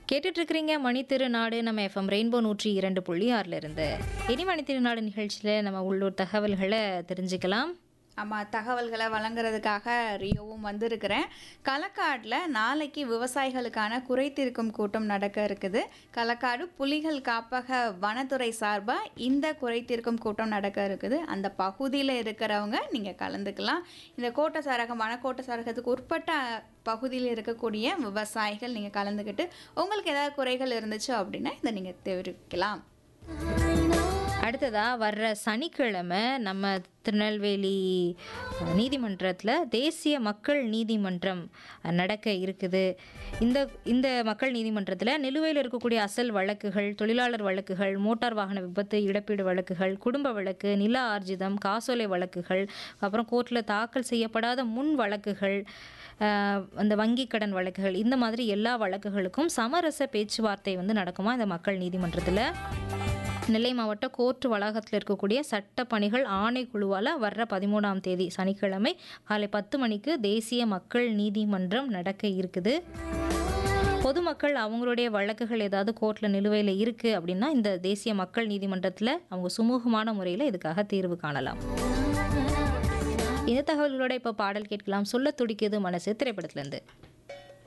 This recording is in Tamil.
கேட்டுட்டு இருக்கிறீங்க மணி திருநாடு நம்ம எஃப்எம் ரெயின்போ நூற்றி இரண்டு புள்ளி ஆறுல இருந்து இனி மணி திருநாடு நிகழ்ச்சியில் நம்ம உள்ளூர் தகவல்களை தெரிஞ்சுக்கலாம் ஆமாம் தகவல்களை வழங்குறதுக்காக ரியோவும் வந்திருக்கிறேன் களக்காட்டில் நாளைக்கு விவசாயிகளுக்கான குறைதீர்க்கும் கூட்டம் நடக்க இருக்குது களக்காடு புலிகள் காப்பக வனத்துறை சார்பாக இந்த குறைதீர்க்கும் கூட்டம் நடக்க இருக்குது அந்த பகுதியில் இருக்கிறவங்க நீங்கள் கலந்துக்கலாம் இந்த கோட்ட சாரகம் வனக்கோட்ட சாரகத்துக்கு உட்பட்ட பகுதியில் இருக்கக்கூடிய விவசாயிகள் நீங்கள் கலந்துக்கிட்டு உங்களுக்கு ஏதாவது குறைகள் இருந்துச்சு அப்படின்னா இதை நீங்கள் தெரிவிக்கலாம் அடுத்ததா வர்ற சனிக்கிழமை நம்ம திருநெல்வேலி நீதிமன்றத்தில் தேசிய மக்கள் நீதிமன்றம் நடக்க இருக்குது இந்த இந்த மக்கள் நீதிமன்றத்தில் நிலுவையில் இருக்கக்கூடிய அசல் வழக்குகள் தொழிலாளர் வழக்குகள் மோட்டார் வாகன விபத்து இழப்பீடு வழக்குகள் குடும்ப வழக்கு நில ஆர்ஜிதம் காசோலை வழக்குகள் அப்புறம் கோர்ட்டில் தாக்கல் செய்யப்படாத முன் வழக்குகள் ஆஹ் அந்த வங்கி கடன் வழக்குகள் இந்த மாதிரி எல்லா வழக்குகளுக்கும் சமரச பேச்சுவார்த்தை வந்து நடக்குமா இந்த மக்கள் நீதிமன்றத்தில் நெல்லை மாவட்ட கோர்ட் வளாகத்தில் இருக்கக்கூடிய சட்ட பணிகள் ஆணைக்குழுவால் வர்ற பதிமூணாம் தேதி சனிக்கிழமை காலை பத்து மணிக்கு தேசிய மக்கள் நீதிமன்றம் நடக்க இருக்குது பொதுமக்கள் அவங்களுடைய வழக்குகள் ஏதாவது கோர்ட்டில் நிலுவையில் இருக்குது அப்படின்னா இந்த தேசிய மக்கள் நீதிமன்றத்தில் அவங்க சுமூகமான முறையில் இதுக்காக தீர்வு காணலாம் இந்த தகவல்களோட இப்போ பாடல் கேட்கலாம் சொல்ல துடிக்குது மனசு திரைப்படத்துலேருந்து